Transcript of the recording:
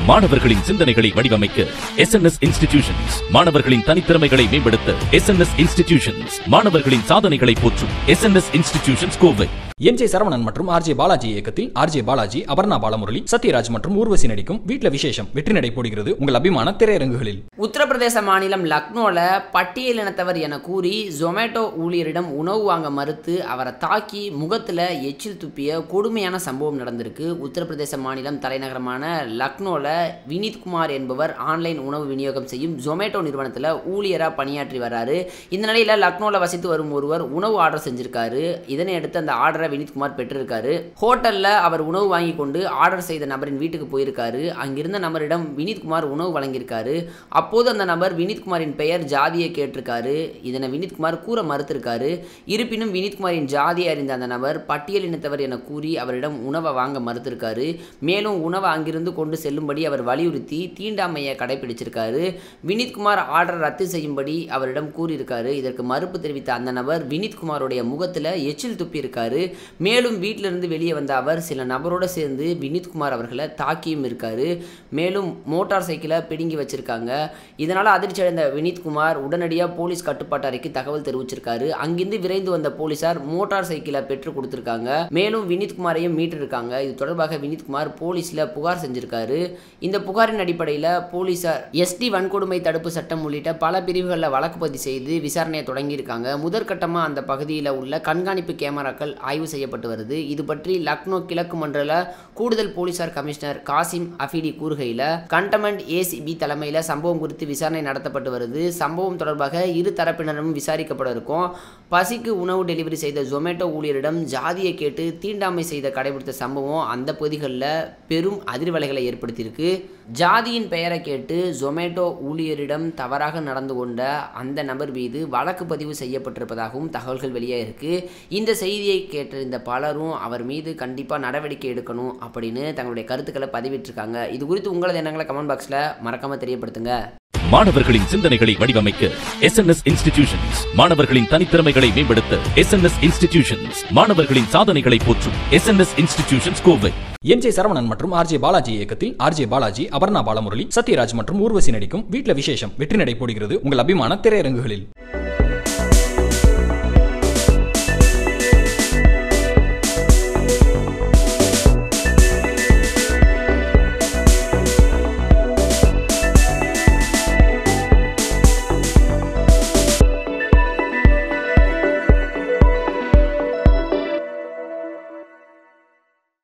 மாணவர்களின் சிந்தனைகளை வடிவமைக்க எஸ் என் எஸ் இன்ஸ்டிடியூஷன்ஸ் மாணவர்களின் தனித்திறமைகளை மேம்படுத்த எஸ் என் எஸ் இன்ஸ்டிடியூஷன்ஸ் மாணவர்களின் சாதனைகளை போற்றும் S N S institutions Kovai M J Saravanan மற்றும் ஆர்ஜே பாலாஜி இயக்கத்தில் ஆர்ஜே பாலாஜி அபர்ணா பாலமுரளி சத்யராஜ் மற்றும் ஊர்வசி நடிக்கும் வீட்ல விசேஷம் வெற்றி நடை போடுகிறது உங்கள் அபிமான திரையரங்குகளில் உத்தரப்பிரதேச மாநிலம் லக்னோல பட்டியலினத்தவர் என கூறி ஜொமேட்டோ ஊழியரிடம் உணவு வாங்க மறுத்து அவரை தாக்கி முகத்துல எச்சில் துப்பிய கொடுமையான சம்பவம் நடந்திருக்கு உத்தரப்பிரதேச மாநிலம் தலைநகரமான லக்னோல வினீத்குமார் என்பவர் ஆன்லைன் உணவு விநியோகம் செய்யும் ஜொமேட்டோ நிறுவனத்தில் ஊழியராக பணியாற்றி வர்றாரு இந்த நிலையில் லக்னோவில் வசித்து வரும் ஒருவர் உணவு ஆர்டர் செஞ்சிருக்காரு இதனை அடுத்து அந்த ஆர்டரை வினீத்குமார் பெற்றிருக்காரு ஹோட்டலில் அவர் உணவு வாங்கி கொண்டு ஆர்டர் செய்த நபரின் வீட்டுக்கு போயிருக்காரு அங்கிருந்த நபரிடம் வினீத்குமார் உணவு வழங்கியிருக்காரு அப்போது அந்த நபர் வினீத்குமாரின் பெயர் ஜாதியை கேட்டிருக்காரு இதனை வினீத்குமார் கூற மறுத்திருக்காரு இருப்பினும் வினீத்குமாரின் ஜாதியை அறிந்த அந்த நபர் பட்டியலினத்தவர் என கூறி அவரிடம் உணவை வாங்க மறுத்திருக்காரு மேலும் உணவை அங்கிருந்து கொண்டு செல்லும்படி அவர் வலியுறுத்தி தீண்டாமையை கடைபிடிச்சிருக்காரு வினீத்குமார் ஆர்டர் ரத்து செய்யும்படி அவரிடம் கூறியிருக்காரு இதற்கு மறுப்பு தெரிவித்த அந்த நபர் வினீத்குமாருடைய முகத்தில் எச்சில் துப்பியிருக்காரு மேலும் வீட்டிலிருந்து வெளியே வந்த அவர் சில நபரோடு சேர்ந்து வினீத்குமார் அவர்களை தாக்கியும் இருக்காரு மேலும் மோட்டார் சைக்கிளை பிடுங்கி வச்சிருக்காங்க இதனால் அதிர்ச்சி அடைந்த வினீத்குமார் உடனடியாக போலீஸ் கட்டுப்பாட்டு அறைக்கு தகவல் தெரிவிச்சிருக்காரு அங்கிருந்து விரைந்து வந்த போலீசார் மோட்டார் சைக்கிளை பெற்று கொடுத்திருக்காங்க மேலும் வினீத்குமாரையும் மீட்டிருக்காங்க இது தொடர்பாக வினீத்குமார் போலீஸில் புகார் செஞ்சிருக்காரு இந்த புகாரின் அடிப்படையில் போலீசார் எஸ்டி வன்கொடுமை தடுப்பு சட்டம் உள்ளிட்ட பல பிரிவுகளில் வழக்கு பதிவு செய்து விசாரணையை தொடங்கியிருக்காங்க முதற்கட்டமாக அந்த பகுதியில் உள்ள கண்காணிப்பு கேமராக்கள் ஆய்வு செய்யப்பட்டு வருது இது பற்றி லக்னோ கிழக்கு மண்டல கூடுதல் போலீசார் கமிஷனர் காசிம் அஃபிடி கூறுகையில் கண்டமெண்ட் ஏசிபி தலைமையில் சம்பவம் குறித்து விசாரணை நடத்தப்பட்டு வருது சம்பவம் தொடர்பாக இரு தரப்பினரும் விசாரிக்கப்பட இருக்கும் பசிக்கு உணவு டெலிவரி செய்த ஜொமேட்டோ ஊழியரிடம் ஜாதியை கேட்டு தீண்டாமை செய்த கடைபிடித்த சம்பவம் அந்த பகுதிகளில் பெரும் அதிர்வலைகளை ஏற்படுத்தியிருக்கு ஜாதியின் பெயரை கேட்டு ஜொமேட்டோ ஊழியரிடம் தவறாக நடந்து கொண்ட அந்த நபர் மீது வழக்கு பதிவு செய்யப்பட்டிருப்பதாகவும் தகவல்கள் வெளியே இருக்கு இந்த செய்தியை கேட்டிருந்த பலரும் அவர் மீது கண்டிப்பாக நடவடிக்கை எடுக்கணும் அப்படின்னு தங்களுடைய கருத்துக்களை பதிவிட்டிருக்காங்க இது குறித்து உங்களது எண்ணங்களை கமெண்ட் பாக்ஸில் மறக்காம தெரியப்படுத்துங்க மாணவர்களின் சிந்தனைகளை வடிவமைக்க எஸ் என் எஸ் இன்ஸ்டிடியூஷன்ஸ் மாணவர்களின் தனித்திறமைகளை மேம்படுத்த எஸ் என் எஸ் இன்ஸ்டிடியூஷன்ஸ் மாணவர்களின் சாதனைகளை போற்றும் S N S institutions Kovai M J Saravanan மற்றும் ஆர்ஜே பாலாஜி இயக்கத்தில் ஆர்ஜே பாலாஜி அபர்ணா பாலமுரளி சத்யராஜ் மற்றும் ஊர்வசி நடிக்கும் வீட்ல விசேஷம் வெற்றி நடை போடுகிறது உங்கள் அபிமான திரையரங்குகளில்